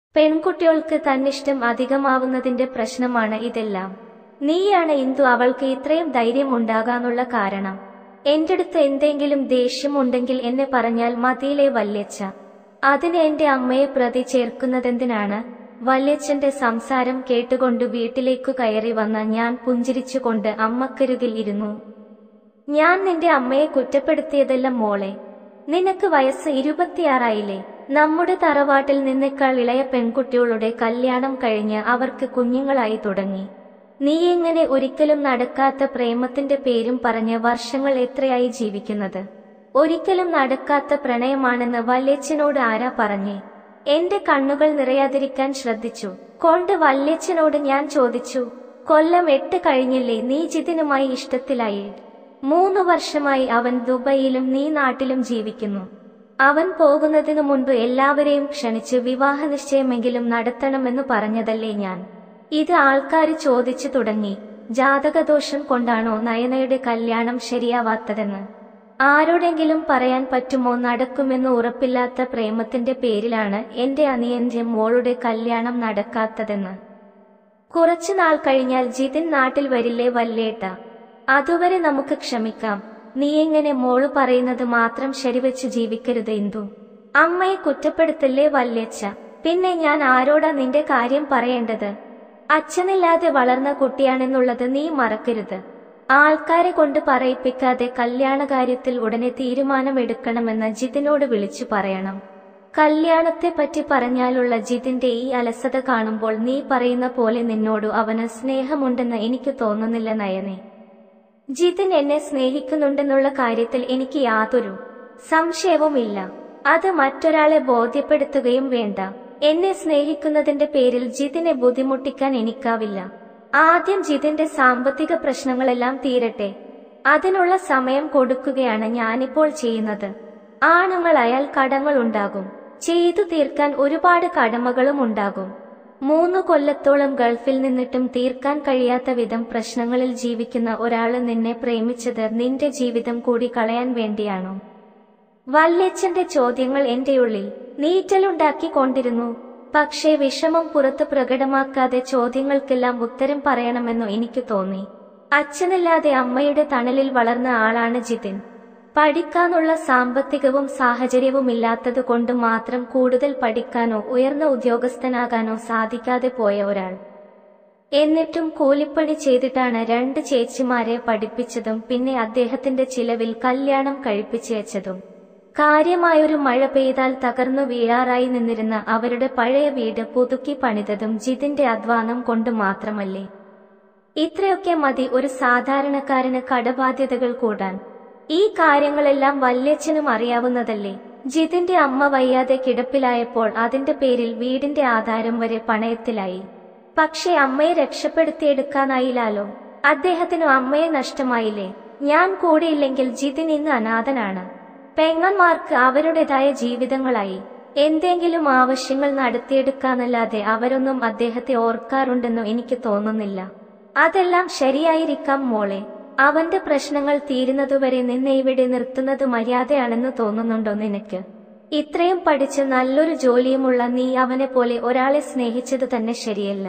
പെൺകുട്ടികൾക്ക് തന്നിഷ്ടം അധികമാവുന്നതിന്റെ പ്രശ്നമാണ് ഇതെല്ലാം നീയാണ് ഇന്ദു അവൾക്ക് ഇത്രയും ധൈര്യം ഉണ്ടാകാനുള്ള കാരണം എന്റെടുത്ത് എന്തെങ്കിലും ദേഷ്യമുണ്ടെങ്കിൽ എന്നെ പറഞ്ഞാൽ മതിയിലെ വല്യച്ഛ അതിന് എന്റെ അമ്മയെ പ്രതി ചേർക്കുന്നതെന്തിനാണ് വല്യച്ഛന്റെ സംസാരം കേട്ടുകൊണ്ട് വീട്ടിലേക്കു കയറി വന്ന ഞാൻ പുഞ്ചിരിച്ചുകൊണ്ട് അമ്മക്കരുകിൽ ഇരുന്നു ഞാൻ നിന്റെ അമ്മയെ കുറ്റപ്പെടുത്തിയതല്ല മോളെ നിനക്ക് വയസ്സ് ഇരുപത്തിയാറായില്ലേ നമ്മുടെ തറവാട്ടിൽ നിന്നേക്കാൾ ഇളയ പെൺകുട്ടികളുടെ കല്യാണം കഴിഞ്ഞ് അവർക്ക് കുഞ്ഞുങ്ങളായി തുടങ്ങി നീ എങ്ങനെ ഒരിക്കലും നടക്കാത്ത പ്രേമത്തിന്റെ പേരും പറഞ്ഞ് വർഷങ്ങൾ എത്രയായി ജീവിക്കുന്നത് ഒരിക്കലും നടക്കാത്ത പ്രണയമാണെന്ന് വല്യച്ഛനോട് ആരാ പറഞ്ഞേ എന്റെ കണ്ണുകൾ നിറയാതിരിക്കാൻ ശ്രദ്ധിച്ചു കൊണ്ട് വല്യച്ഛനോട് ഞാൻ ചോദിച്ചു കൊല്ലം എട്ട് കഴിഞ്ഞില്ലേ നീ ജിതിനുമായി ഇഷ്ടത്തിലായി മൂന്ന് വർഷമായി അവൻ ദുബൈയിലും നീ നാട്ടിലും ജീവിക്കുന്നു അവൻ പോകുന്നതിനു മുൻപ് എല്ലാവരെയും ക്ഷണിച്ച് വിവാഹ നിശ്ചയമെങ്കിലും നടത്തണമെന്ന് പറഞ്ഞതല്ലേ ഞാൻ ഇത് ആൾക്കാർ ചോദിച്ചു തുടങ്ങി ജാതകദോഷം കൊണ്ടാണോ നയനയുടെ കല്യാണം ശരിയാവാത്തതെന്ന് ആരോടെങ്കിലും പറയാൻ പറ്റുമോ നടക്കുമെന്ന് ഉറപ്പില്ലാത്ത പ്രേമത്തിന്റെ പേരിലാണ് എന്റെ അനിയന്റെ മോളുടെ കല്യാണം നടക്കാത്തതെന്ന് കുറച്ചുനാൾ കഴിഞ്ഞാൽ ജിതിൻ നാട്ടിൽ വരില്ലേ വല്ലേട്ട അതുവരെ നമുക്ക് ക്ഷമിക്കാം നീ എങ്ങനെ മോള് പറയുന്നത് മാത്രം ശരിവെച്ച് ജീവിക്കരുത് എന്തു അമ്മയെ കുറ്റപ്പെടുത്തല്ലേ വല്യച്ഛ പിന്നെ ഞാൻ ആരോടാ നിന്റെ കാര്യം പറയേണ്ടത് അച്ഛനില്ലാതെ വളർന്ന കുട്ടിയാണെന്നുള്ളത് നീ മറക്കരുത് ആൾക്കാരെ കൊണ്ട് പറയിപ്പിക്കാതെ കല്യാണകാര്യത്തിൽ ഉടനെ തീരുമാനമെടുക്കണമെന്ന് ജിതിനോട് വിളിച്ചു പറയണം കല്യാണത്തെ പറ്റി പറഞ്ഞാലുള്ള ജിതിന്റെ ഈ അലസത കാണുമ്പോൾ നീ പറയുന്ന പോലെ നിന്നോടു അവന് സ്നേഹമുണ്ടെന്ന് എനിക്ക് തോന്നുന്നില്ല നയനെ ജിതിൻ എന്നെ സ്നേഹിക്കുന്നുണ്ടെന്നുള്ള കാര്യത്തിൽ എനിക്ക് യാതൊരു സംശയവുമില്ല അത് മറ്റൊരാളെ ബോധ്യപ്പെടുത്തുകയും വേണ്ട എന്നെ സ്നേഹിക്കുന്നതിന്റെ പേരിൽ ജിതിനെ ബുദ്ധിമുട്ടിക്കാൻ എനിക്കാവില്ല ആദ്യം ജിതിന്റെ സാമ്പത്തിക പ്രശ്നങ്ങളെല്ലാം തീരട്ടെ അതിനുള്ള സമയം കൊടുക്കുകയാണ് ഞാനിപ്പോൾ ചെയ്യുന്നത് ആണുങ്ങളായാൽ കടങ്ങൾ ഉണ്ടാകും ചെയ്തു തീർക്കാൻ ഒരുപാട് കടമകളും ഉണ്ടാകും മൂന്ന് കൊല്ലത്തോളം ഗൾഫിൽ നിന്നിട്ടും തീർക്കാൻ കഴിയാത്ത വിധം പ്രശ്നങ്ങളിൽ ജീവിക്കുന്ന ഒരാള് നിന്നെ പ്രേമിച്ചത് നിന്റെ ജീവിതം കൂടി കളയാൻ വേണ്ടിയാണോ വല്യച്ഛന്റെ ചോദ്യങ്ങൾ എന്റെ ഉള്ളിൽ നീറ്റലുണ്ടാക്കിക്കൊണ്ടിരുന്നു പക്ഷേ വിഷമം പുറത്ത് പ്രകടമാക്കാതെ ചോദ്യങ്ങൾക്കെല്ലാം ഉത്തരം പറയണമെന്നു എനിക്ക് തോന്നി അച്ഛനില്ലാതെ അമ്മയുടെ തണലിൽ വളർന്ന ആളാണ് ജിതിൻ പഠിക്കാനുള്ള സാമ്പത്തികവും സാഹചര്യവും ഇല്ലാത്തത് കൊണ്ട് മാത്രം കൂടുതൽ പഠിക്കാനോ ഉയർന്ന ഉദ്യോഗസ്ഥനാകാനോ സാധിക്കാതെ പോയ ഒരാൾ എന്നിട്ടും കൂലിപ്പണി ചെയ്തിട്ടാണ് രണ്ട് ചേച്ചിമാരെ പഠിപ്പിച്ചതും പിന്നെ അദ്ദേഹത്തിന്റെ ചിലവിൽ കല്യാണം കഴിപ്പിച്ചയച്ചതും കാര്യമായൊരു മഴ പെയ്താൽ തകർന്നു വീഴാറായി നിന്നിരുന്ന അവരുടെ പഴയ വീട് പുതുക്കി പണിതതും ജിതിന്റെ അധ്വാനം കൊണ്ട് മാത്രമല്ലേ ഇത്രയൊക്കെ മതി ഒരു സാധാരണക്കാരന് കടബാധ്യതകൾ കൂടാൻ ഈ കാര്യങ്ങളെല്ലാം വല്യച്ഛനും അറിയാവുന്നതല്ലേ ജിതിന്റെ അമ്മ വയ്യാതെ കിടപ്പിലായപ്പോൾ അതിന്റെ പേരിൽ വീടിന്റെ ആധാരം വരെ പണയത്തിലായി പക്ഷേ അമ്മയെ രക്ഷപ്പെടുത്തിയെടുക്കാനായില്ലാലോ അദ്ദേഹത്തിനു അമ്മയെ നഷ്ടമായില്ലേ ഞാൻ കൂടെയില്ലെങ്കിൽ ജിതിൻ ഇന്ന് അനാഥനാണ് പെങ്ങന്മാർക്ക് അവരുടേതായ ജീവിതങ്ങളായി എന്തെങ്കിലും ആവശ്യങ്ങൾ നടത്തിയെടുക്കാനല്ലാതെ അവരൊന്നും അദ്ദേഹത്തെ ഓർക്കാറുണ്ടെന്നു എനിക്ക് തോന്നുന്നില്ല അതെല്ലാം ശരിയായിരിക്കാം മോളെ അവന്റെ പ്രശ്നങ്ങൾ തീരുന്നതുവരെ നിന്നെ ഇവിടെ നിർത്തുന്നത് മര്യാദയാണെന്ന് തോന്നുന്നുണ്ടോ നിനക്ക് ഇത്രയും പഠിച്ച് നല്ലൊരു ജോലിയുമുള്ള നീ അവനെ പോലെ ഒരാളെ സ്നേഹിച്ചത് തന്നെ ശരിയല്ല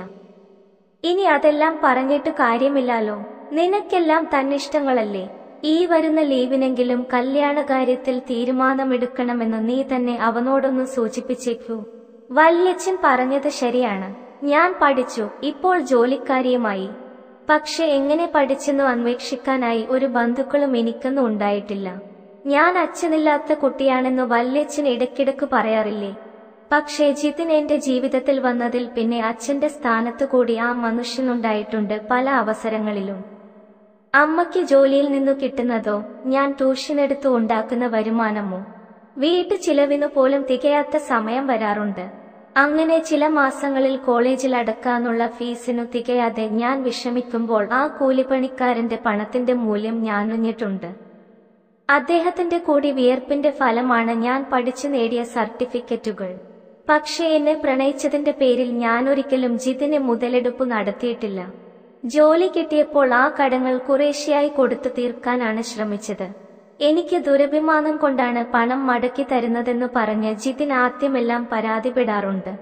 ഇനി അതെല്ലാം പറഞ്ഞിട്ട് കാര്യമില്ലാലോ നിനക്കെല്ലാം തന്നിഷ്ടങ്ങളല്ലേ ഈ വരുന്ന ലീവിനെങ്കിലും കല്യാണ കാര്യത്തിൽ തീരുമാനമെടുക്കണമെന്ന് നീ തന്നെ അവനോടൊന്ന് സൂചിപ്പിച്ചേക്കൂ വല്യച്ഛൻ പറഞ്ഞത് ശരിയാണ് ഞാൻ പഠിച്ചു ഇപ്പോൾ ജോലിക്കാരിയുമായി പക്ഷെ എങ്ങനെ പഠിച്ചെന്നു അന്വേഷിക്കാനായി ഒരു ബന്ധുക്കളും എനിക്കൊന്നും ഉണ്ടായിട്ടില്ല ഞാൻ അച്ഛനില്ലാത്ത കുട്ടിയാണെന്ന് വല്യച്ഛൻ ഇടയ്ക്കിടയ്ക്ക് പറയാറില്ലേ പക്ഷേ ജിതിൻ എന്റെ ജീവിതത്തിൽ വന്നതിൽ പിന്നെ അച്ഛന്റെ സ്ഥാനത്തു കൂടി ആ മനുഷ്യനുണ്ടായിട്ടുണ്ട് പല അവസരങ്ങളിലും അമ്മയ്ക്ക് ജോലിയിൽ നിന്നു കിട്ടുന്നതോ ഞാൻ ട്യൂഷനെടുത്ത് ഉണ്ടാക്കുന്ന വരുമാനമോ വീട്ടു ചിലവിനു പോലും തികയാത്ത സമയം വരാറുണ്ട് അങ്ങനെ ചില മാസങ്ങളിൽ കോളേജിൽ അടക്കാനുള്ള ഫീസിനു തികയാതെ ഞാൻ വിഷമിക്കുമ്പോൾ ആ കൂലിപ്പണിക്കാരന്റെ പണത്തിന്റെ മൂല്യം ഞാനറിഞ്ഞിട്ടുണ്ട് അദ്ദേഹത്തിന്റെ കൂടി വിയർപ്പിന്റെ ഫലമാണ് ഞാൻ പഠിച്ചു നേടിയ സർട്ടിഫിക്കറ്റുകൾ പക്ഷേ എന്നെ പ്രണയിച്ചതിന്റെ പേരിൽ ഞാനൊരിക്കലും ജിതിന് മുതലെടുപ്പ് നടത്തിയിട്ടില്ല ജോലി കിട്ടിയപ്പോൾ ആ കടങ്ങൾ കുറേശ്ശെയായി കൊടുത്തു തീർക്കാനാണ് ശ്രമിച്ചത് എനിക്ക് ദുരഭിമാനം കൊണ്ടാണ് പണം മടക്കി തരുന്നതെന്ന് പറഞ്ഞ് ജിതിൻ ആദ്യമെല്ലാം പരാതിപ്പെടാറുണ്ട്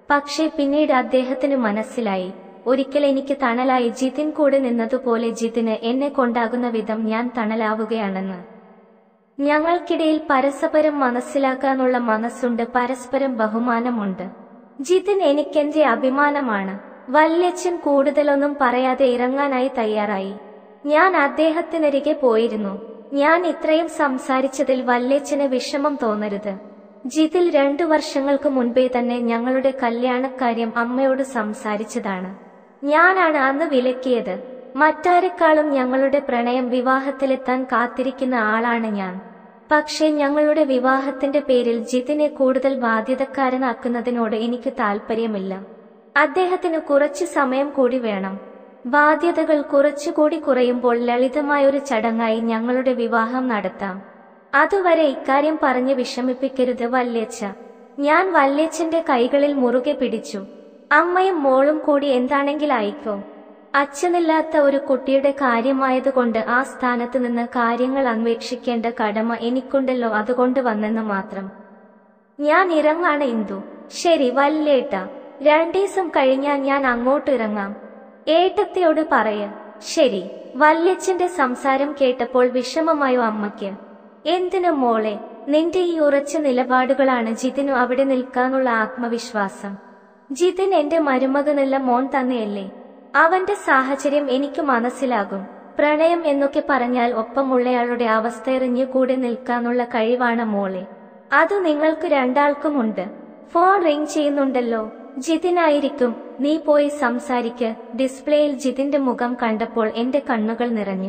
പക്ഷേ പിന്നീട് അദ്ദേഹത്തിന് മനസ്സിലായി ഒരിക്കൽ എനിക്ക് തണലായി ജിതിൻ കൂടെ നിന്നതുപോലെ ജിതിന് എന്നെ കൊണ്ടാകുന്ന വിധം ഞാൻ തണലാവുകയാണെന്ന് ഞങ്ങൾക്കിടയിൽ പരസ്പരം മനസ്സിലാക്കാനുള്ള മനസ്സുണ്ട് പരസ്പരം ബഹുമാനമുണ്ട് ജിതിൻ എനിക്കെന്റെ അഭിമാനമാണ് വല്യച്ഛൻ കൂടുതലൊന്നും പറയാതെ ഇറങ്ങാനായി തയ്യാറായി ഞാൻ അദ്ദേഹത്തിനരികെ പോയിരുന്നു ഞാൻ ഇത്രയും സംസാരിച്ചതിൽ വല്യച്ഛന് വിഷമം തോന്നരുത് ജിതിൽ രണ്ടു വർഷങ്ങൾക്ക് മുൻപേ തന്നെ ഞങ്ങളുടെ കല്യാണക്കാര്യം അമ്മയോട് സംസാരിച്ചതാണ് ഞാനാണ് അന്ന് വിലക്കിയത് മറ്റാരെക്കാളും ഞങ്ങളുടെ പ്രണയം വിവാഹത്തിലെത്താൻ കാത്തിരിക്കുന്ന ആളാണ് ഞാൻ പക്ഷേ ഞങ്ങളുടെ വിവാഹത്തിന്റെ പേരിൽ ജിതിനെ കൂടുതൽ ബാധ്യതക്കാരനാക്കുന്നതിനോട് എനിക്ക് താല്പര്യമില്ല അദ്ദേഹത്തിന് കുറച്ചു സമയം കൂടി വേണം ബാധ്യതകൾ കുറച്ചുകൂടി കുറയുമ്പോൾ ലളിതമായൊരു ചടങ്ങായി ഞങ്ങളുടെ വിവാഹം നടത്താം അതുവരെ ഇക്കാര്യം പറഞ്ഞ് വിഷമിപ്പിക്കരുത് വല്യച്ഛ ഞാൻ വല്യച്ഛന്റെ കൈകളിൽ മുറുകെ പിടിച്ചു അമ്മയും മോളും കൂടി എന്താണെങ്കിലായിക്കോ അച്ഛനില്ലാത്ത ഒരു കുട്ടിയുടെ കാര്യമായതുകൊണ്ട് ആ സ്ഥാനത്ത് നിന്ന് കാര്യങ്ങൾ അന്വേഷിക്കേണ്ട കടമ എനിക്കുണ്ടല്ലോ അതുകൊണ്ട് വന്നെന്ന് മാത്രം ഞാൻ ഇറങ്ങാണ് ഇന്ദു ശരി വല്ലേട്ട രണ്ടീസം കഴിഞ്ഞാൽ ഞാൻ അങ്ങോട്ട് ഇറങ്ങാം ഏട്ടത്തിയോട് പറയ ശരി വല്യച്ഛന്റെ സംസാരം കേട്ടപ്പോൾ വിഷമമായോ അമ്മയ്ക്ക് എന്തിനു മോളെ നിന്റെ ഈ ഉറച്ച നിലപാടുകളാണ് ജിതിനു അവിടെ നിൽക്കാനുള്ള ആത്മവിശ്വാസം ജിതിൻ എന്റെ മരുമകനുള്ള മോൻ തന്നെയല്ലേ അവന്റെ സാഹചര്യം എനിക്ക് മനസ്സിലാകും പ്രണയം എന്നൊക്കെ പറഞ്ഞാൽ ഒപ്പമുള്ളയാളുടെ അവസ്ഥയെറിഞ്ഞു കൂടെ നിൽക്കാനുള്ള കഴിവാണ് മോളെ അത് നിങ്ങൾക്ക് രണ്ടാൾക്കുമുണ്ട് ഫോൺ റിംഗ് ചെയ്യുന്നുണ്ടല്ലോ ജിതിനായിരിക്കും നീ പോയി സംസാരിക്ക് ഡിസ്പ്ലേയിൽ ജിതിന്റെ മുഖം കണ്ടപ്പോൾ എന്റെ കണ്ണുകൾ നിറഞ്ഞു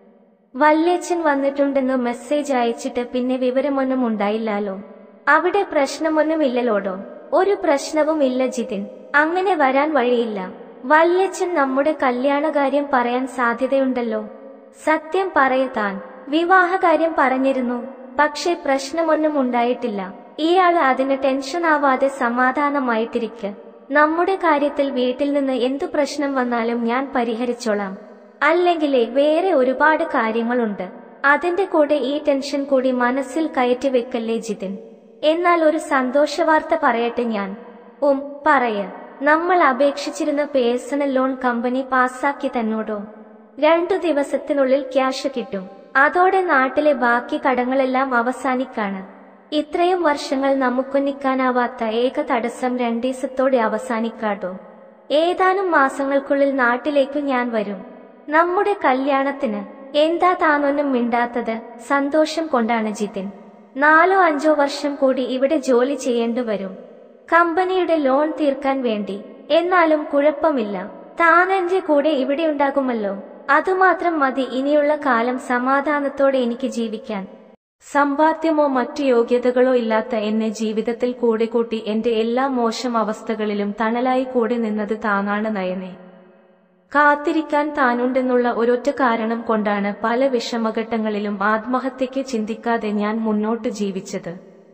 വല്യച്ഛൻ വന്നിട്ടുണ്ടെന്ന് മെസ്സേജ് അയച്ചിട്ട് പിന്നെ വിവരമൊന്നും ഉണ്ടായില്ലാലോ അവിടെ പ്രശ്നമൊന്നുമില്ലലോടോ ഒരു പ്രശ്നവും ഇല്ല ജിതിൻ അങ്ങനെ വരാൻ വഴിയില്ല വല്യച്ഛൻ നമ്മുടെ കല്യാണകാര്യം പറയാൻ സാധ്യതയുണ്ടല്ലോ സത്യം പറയത്താൻ വിവാഹകാര്യം പറഞ്ഞിരുന്നു പക്ഷേ പ്രശ്നമൊന്നും ഉണ്ടായിട്ടില്ല ഇയാള് അതിന് ടെൻഷൻ ആവാതെ സമാധാനമായിട്ടിരിക്ക് നമ്മുടെ കാര്യത്തിൽ വീട്ടിൽ നിന്ന് എന്തു പ്രശ്നം വന്നാലും ഞാൻ പരിഹരിച്ചോളാം അല്ലെങ്കിലേ വേറെ ഒരുപാട് കാര്യങ്ങളുണ്ട് അതിന്റെ കൂടെ ഈ ടെൻഷൻ കൂടി മനസ്സിൽ കയറ്റി വെക്കല്ലേ ജിതിൻ എന്നാൽ ഒരു സന്തോഷവാർത്ത പറയട്ടെ ഞാൻ ഉം പറയ നമ്മൾ അപേക്ഷിച്ചിരുന്ന പേഴ്സണൽ ലോൺ കമ്പനി പാസ്സാക്കി തന്നോടോ രണ്ടു ദിവസത്തിനുള്ളിൽ ക്യാഷ് കിട്ടും അതോടെ നാട്ടിലെ ബാക്കി കടങ്ങളെല്ലാം അവസാനിക്കാണ് ഇത്രയും വർഷങ്ങൾ നമുക്കൊന്നിക്കാനാവാത്ത ഏക തടസ്സം രണ്ടീസത്തോടെ അവസാനിക്കാട്ടോ ഏതാനും മാസങ്ങൾക്കുള്ളിൽ നാട്ടിലേക്കു ഞാൻ വരും നമ്മുടെ കല്യാണത്തിന് എന്താ താനൊന്നും മിണ്ടാത്തത് സന്തോഷം കൊണ്ടാണ് ജിതിൻ നാലോ അഞ്ചോ വർഷം കൂടി ഇവിടെ ജോലി ചെയ്യേണ്ടി വരും കമ്പനിയുടെ ലോൺ തീർക്കാൻ വേണ്ടി എന്നാലും കുഴപ്പമില്ല താൻ എന്റെ കൂടെ ഇവിടെ ഉണ്ടാകുമല്ലോ അതുമാത്രം മതി ഇനിയുള്ള കാലം സമാധാനത്തോടെ എനിക്ക് ജീവിക്കാൻ സമ്പാദ്യമോ മറ്റു യോഗ്യതകളോ ഇല്ലാത്ത എന്നെ ജീവിതത്തിൽ കൂടെ കൂട്ടി എന്റെ എല്ലാ മോശം അവസ്ഥകളിലും തണലായി കൂടെ നിന്നത് താനാണ് നയനെ കാത്തിരിക്കാൻ താനുണ്ടെന്നുള്ള ഒരൊറ്റ കാരണം കൊണ്ടാണ് പല വിഷമഘട്ടങ്ങളിലും ആത്മഹത്യയ്ക്ക് ചിന്തിക്കാതെ ഞാൻ മുന്നോട്ട് ജീവിച്ചത്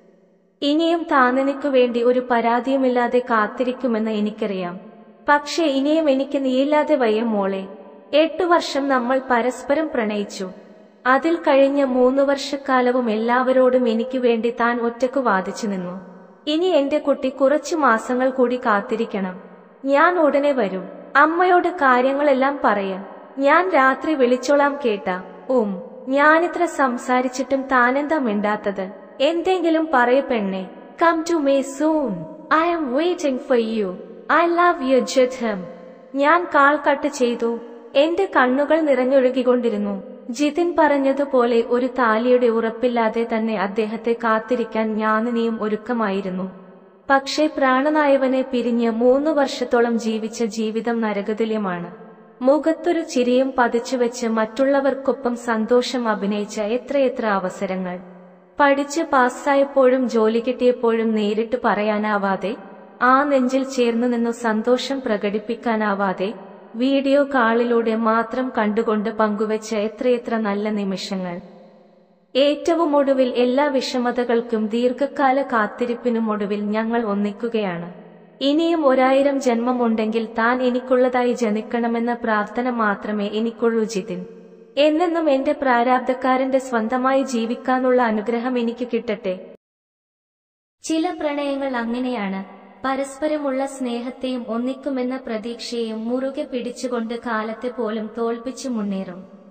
ഇനിയും താനെനിക്കു വേണ്ടി ഒരു പരാതിയുമില്ലാതെ കാത്തിരിക്കുമെന്ന് എനിക്കറിയാം പക്ഷേ ഇനിയും എനിക്ക് നീയില്ലാതെ വയ്യ മോളെ എട്ടു വർഷം നമ്മൾ പരസ്പരം പ്രണയിച്ചു അതിൽ കഴിഞ്ഞ മൂന്ന് വർഷക്കാലവും എല്ലാവരോടും എനിക്ക് വേണ്ടി താൻ ഒറ്റക്കു വാദിച്ചു നിന്നു ഇനി എന്റെ കുട്ടി കുറച്ചു മാസങ്ങൾ കൂടി കാത്തിരിക്കണം ഞാൻ ഉടനെ വരും അമ്മയോട് കാര്യങ്ങളെല്ലാം പറയാം ഞാൻ രാത്രി വിളിച്ചോളാം കേട്ട ഉം ഞാനിത്ര സംസാരിച്ചിട്ടും താനെന്താ മിണ്ടാത്തത് എന്തെങ്കിലും പറയ പെണ്ണെ come to me soon I am waiting for you I love you ജഥം ഞാൻ കാൾ കട്ട് ചെയ്തു എന്റെ കണ്ണുകൾ നിറഞ്ഞൊഴുകിക്കൊണ്ടിരുന്നു ജിതിൻ പറഞ്ഞതുപോലെ ഒരു താലിയുടെ ഉറപ്പില്ലാതെ തന്നെ അദ്ദേഹത്തെ കാത്തിരിക്കാൻ ഞാനിനിയും ഒരുക്കമായിരുന്നു പക്ഷേ പ്രാണനായവനെ പിരിഞ്ഞ് മൂന്നു വർഷത്തോളം ജീവിച്ച ജീവിതം നരകതുല്യമാണ് മുഖത്തൊരു ചിരിയും പതിച്ചുവെച്ച് മറ്റുള്ളവർക്കൊപ്പം സന്തോഷം അഭിനയിച്ച എത്രയെത്ര അവസരങ്ങൾ പഠിച്ച് പാസ്സായപ്പോഴും ജോലി കിട്ടിയപ്പോഴും നേരിട്ട് പറയാനാവാതെ ആ നെഞ്ചിൽ ചേർന്നു നിന്നു സന്തോഷം പ്രകടിപ്പിക്കാനാവാതെ വീഡിയോ കാളിലൂടെ മാത്രം കണ്ടുകൊണ്ട് പങ്കുവെച്ച എത്രയെത്ര നല്ല നിമിഷങ്ങൾ ഏറ്റവും ഒടുവിൽ എല്ലാ വിഷമതകൾക്കും ദീർഘകാല കാത്തിരിപ്പിനും ഒടുവിൽ ഞങ്ങൾ ഒന്നിക്കുകയാണ് ഇനിയും ഒരായിരം ജന്മമുണ്ടെങ്കിൽ താൻ എനിക്കുള്ളതായി ജനിക്കണമെന്ന പ്രാർത്ഥന മാത്രമേ എനിക്കുള്ളൂ ജിതിൻ എന്നെന്നും എന്റെ പ്രാരാബ്ധക്കാരന്റെ സ്വന്തമായി ജീവിക്കാനുള്ള അനുഗ്രഹം എനിക്ക് കിട്ടട്ടെ ചില പ്രണയങ്ങൾ അങ്ങനെയാണ് പരസ്പരമുള്ള സ്നേഹത്തെയും ഒന്നിക്കുമെന്ന പ്രതീക്ഷയെയും മുറുകെ പിടിച്ചുകൊണ്ട് കാലത്തെ പോലും തോൽപ്പിച്ചു മുന്നേറും